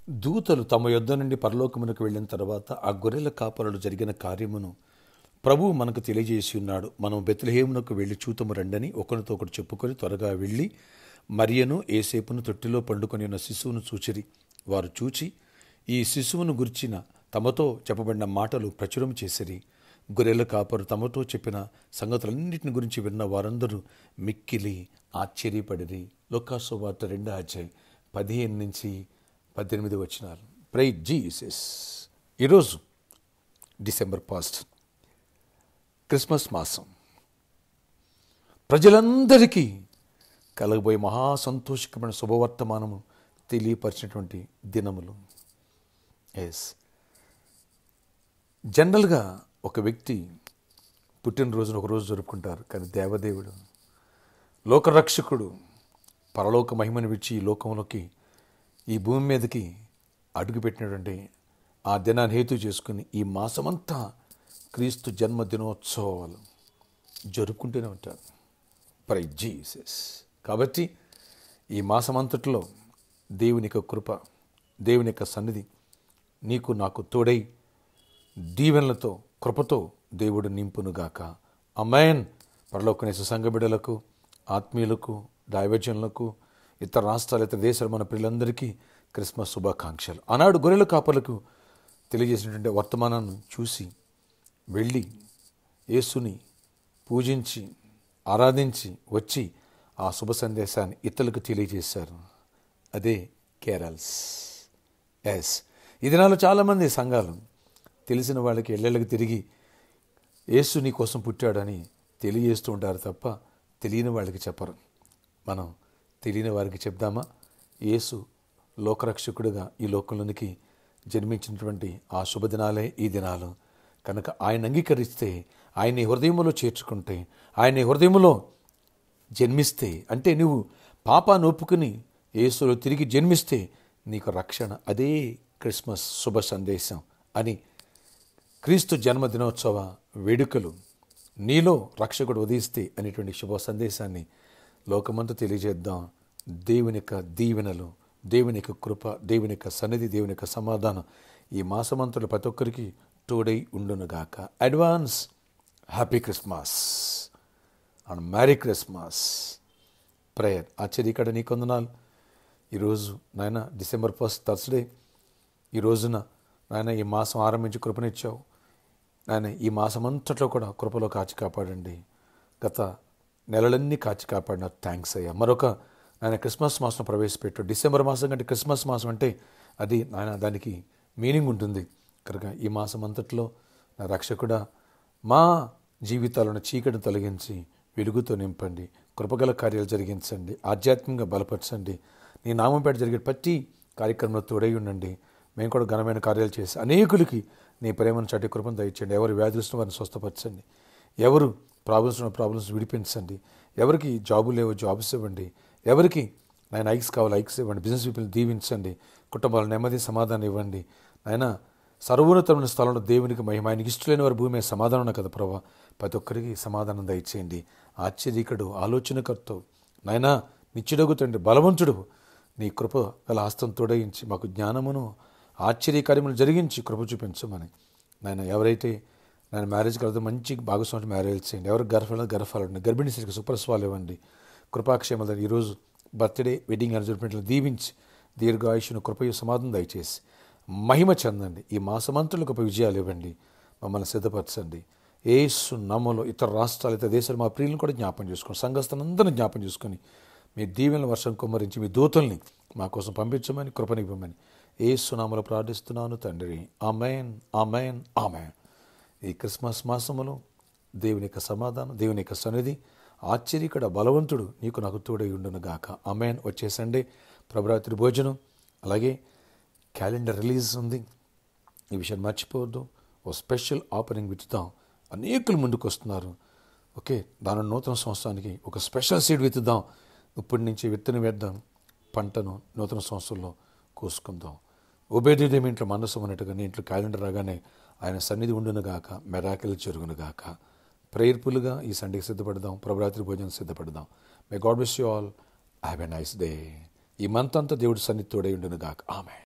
దూతలు తమ యొద్ద నుండి పరలోకమునకు వెళ్ళిన తర్వాత ఆ గొర్రెల కాపరులు జరిగిన కార్యమును ప్రభువు మనకు తెలియజేసి ఉన్నాడు మనం బెత్లహేమునకు వెళ్ళి చూతము రండని ఒకరితో ఒకటి చెప్పుకొని త్వరగా వెళ్ళి మరియను ఏసేపును తొట్టిలో పండుకొని ఉన్న శిశువును చూచిరి వారు చూచి ఈ శిశువును గుర్చిన తమతో చెప్పబడిన మాటలు ప్రచురం చేసిరి గొర్రెల కాపరు తమతో చెప్పిన సంగతులన్నింటిని గురించి విన్న వారందరూ మిక్కిలి ఆశ్చర్యపడిరి లోకాసు వార్త రెండో అధ్యాయం పదిహేను నుంచి పద్దెనిమిది వచ్చినారు ప్రై జీసస్ ఈరోజు డిసెంబర్ పాస్ట్ క్రిస్మస్ మాసం ప్రజలందరికీ కలగబోయే మహా సంతోషకరమైన శుభవర్తమానము తెలియపరిచినటువంటి దినములు ఎస్ జనరల్గా ఒక వ్యక్తి పుట్టినరోజును ఒక రోజు జరుపుకుంటారు కానీ దేవదేవుడు లోకరక్షకుడు పరలోక మహిమను విడిచి ఈ లోకంలోకి ఈ భూమి మీదకి అడుగుపెట్టినటువంటి ఆ దినాన్ని హేతు చేసుకుని ఈ మాసమంతా క్రీస్తు జన్మదినోత్సవాలు జరుపుకుంటూనే ఉంటారు ప్రై జీసస్ కాబట్టి ఈ మాసమంతట్లో దేవుని యొక్క కృప దేవుని యొక్క సన్నిధి నీకు నాకు తోడై దీవెనలతో కృపతో దేవుడు నింపునుగాక అమ్మాయన్ పరలోకనేస సంఘ బిడ్డలకు ఆత్మీయులకు దైవజనులకు ఇతర రాష్ట్రాలు ఇతర దేశాలు మన పిల్లలందరికీ క్రిస్మస్ శుభాకాంక్షలు ఆనాడు గొర్రెల కాపలకు తెలియజేసినటువంటి వర్తమానాన్ని చూసి వెళ్ళి యేసుని పూజించి ఆరాధించి వచ్చి ఆ శుభ సందేశాన్ని ఇతరులకు తెలియజేశారు అదే కేరల్స్ ఎస్ ఈ దినాల్లో చాలామంది సంఘాలు తెలిసిన వాళ్ళకి ఇళ్ళకి తిరిగి యేసు నీ కోసం పుట్టాడని తెలియజేస్తూ ఉంటారు తప్ప తెలియని వాళ్ళకి చెప్పరు మనం తెలియని వారికి చెప్దామా యేసు లోకరక్షకుడుగా ఈ లోకంలోనికి జన్మించినటువంటి ఆ శుభదినాలే ఈ దినాలు కనుక ఆయన అంగీకరిస్తే ఆయన్ని హృదయంలో చేర్చుకుంటే ఆయన్ని హృదయంలో జన్మిస్తే అంటే నువ్వు పాపాన్ని ఒప్పుకుని యేసులో తిరిగి జన్మిస్తే నీకు రక్షణ అదే క్రిస్మస్ శుభ సందేశం అని క్రీస్తు జన్మదినోత్సవ వేడుకలు నీలో రక్షకుడు ఉదయిస్తే అనేటువంటి శుభ సందేశాన్ని లోకమంతా తెలియజేద్దాం దేవుని యొక్క దీవెనలు దేవుని యొక్క కృప దేవుని యొక్క సన్నిధి దేవుని యొక్క సమాధానం ఈ మాసమంతులు ప్రతి ఒక్కరికి తోడై ఉండునుగాక advance happy Christmas and merry Christmas prayer ఆశ్చర్య ఇక్కడ నీ కొందనాలు ఈరోజు నాయన డిసెంబర్ ఫస్ట్ థర్స్డే ఈ రోజున నాయన ఈ మాసం ఆరంభించి కృపనిచ్చావు నాయన ఈ మాసం అంతట్లో కూడా కృపలో కాచి కాపాడండి గత నెలలన్నీ కాచి కాపాడిన థ్యాంక్స్ అయ్యా మరొక నాయన క్రిస్మస్ మాసం ప్రవేశపెట్టు డిసెంబర్ మాసం కంటే క్రిస్మస్ మాసం అంటే అది నాయన దానికి మీనింగ్ ఉంటుంది కనుక ఈ మాసం అంతట్లో నా రక్షకుడా మా జీవితాలను చీకటిని తొలగించి వెలుగుతో నింపండి కృపగల కార్యాలు జరిగించండి ఆధ్యాత్మికంగా బలపరచండి నీ నామం పేట జరిగే ప్రతి కార్యక్రమంలో తోడై ఉండండి మేము కూడా ఘనమైన కార్యాలు చేసి అనేకులకి నీ ప్రేమను చాటి కృపను దయచేయండి ఎవరు వ్యాధులున్న వారిని స్వస్థపరచండి ఎవరు ప్రాబ్లమ్స్ ఉన్న ప్రాబ్లమ్స్ విడిపించండి ఎవరికి జాబు లేవో జాబ్స్ ఇవ్వండి ఎవరికి నాయన ఐక్స్ కావాలి ఐక్స్ ఇవ్వండి బిజినెస్ పీపుల్ దీవించండి కుటుంబాల నెమ్మది సమాధానం ఇవ్వండి నాయన సర్వోన్నతమైన స్థలంలో దేవునికి మహిమ ఆయనకి ఇష్టలేని వారి భూమి మీద సమాధానం ఉన్న కదా ప్రభా ప్రతి ఒక్కరికి సమాధానం దయచేయండి ఆశ్చర్యకుడు ఆలోచనకర్త నాయనా నిత్యుడగు తండ్రి బలవంతుడు నీ కృప గల హస్తం తోడయించి మాకు జ్ఞానమును ఆశ్చర్యకార్యములు జరిగించి కృప చూపించమని నాయన ఎవరైతే నేను మ్యారేజ్ కలదు మంచి భాగస్వామి మ్యారేజ్ చేయండి ఎవరికి గర్భాలు గర్భాలు గర్భిణీ స్త్రీకి సుప్రస్వాలు ఇవ్వండి కృపాక్షేమలు ఈరోజు బర్త్డే వెడ్డింగ్ అరేంజ్మెంట్లు దీవించి దీర్ఘాయుషును కృపయు సమాధానం దయచేసి మహిమ చెందండి ఈ మాసమంతులు గొప్ప విజయాలు ఇవ్వండి మమ్మల్ని సిద్ధపరచండి ఏసు నమ్మలో ఇతర రాష్ట్రాలు ఇతర దేశాలు మా ప్రియులను కూడా జ్ఞాపం చేసుకొని సంఘస్థనందరిని జ్ఞాపం చేసుకొని మీ దీవెన వర్షం కుమ్మరించి మీ దూతల్ని మా కోసం పంపించమని కృపనివ్వమని ఏ సునామలో ప్రార్థిస్తున్నాను తండ్రి ఆమెన్ ఆమెన్ ఆమెన్ ఈ క్రిస్మస్ మాసములో దేవుని యొక్క సమాధానం దేవుని యొక్క సన్నిధి ఆశ్చర్యకడ బలవంతుడు నీకు నాకు తోడై ఉండును గాక అమెన్ వచ్చేసండి ప్రభరాత్రి భోజనం అలాగే క్యాలెండర్ రిలీజ్ ఉంది ఈ విషయం మర్చిపోవద్దు ఓ స్పెషల్ ఆపరింగ్ విత్తుతాం అనేకులు ముందుకు వస్తున్నారు ఓకే దాని నూతన సంవత్సరానికి ఒక స్పెషల్ సీడ్ విత్తుదాం ఇప్పటి నుంచి విత్తనం వేద్దాం పంటను నూతన సంవత్సరంలో కోసుకుందాం ఉభయదేవి ఇంట్లో మనసు ఉన్నట్టుగా నీ ఇంట్లో క్యాలెండర్ రాగానే ఆయన సన్నిధి ఉండునుగాక మెరాకిల్ జరుగునుగాక ప్రేర్పులుగా ఈ సండేకి సిద్ధపడదాం ప్రభరాత్రి భోజనం సిద్ధపడదాం may God wish you all have a nice day ఈ మంత్ అంతా దేవుడి సన్నిధి తోడై ఉండునుగాక ఆమె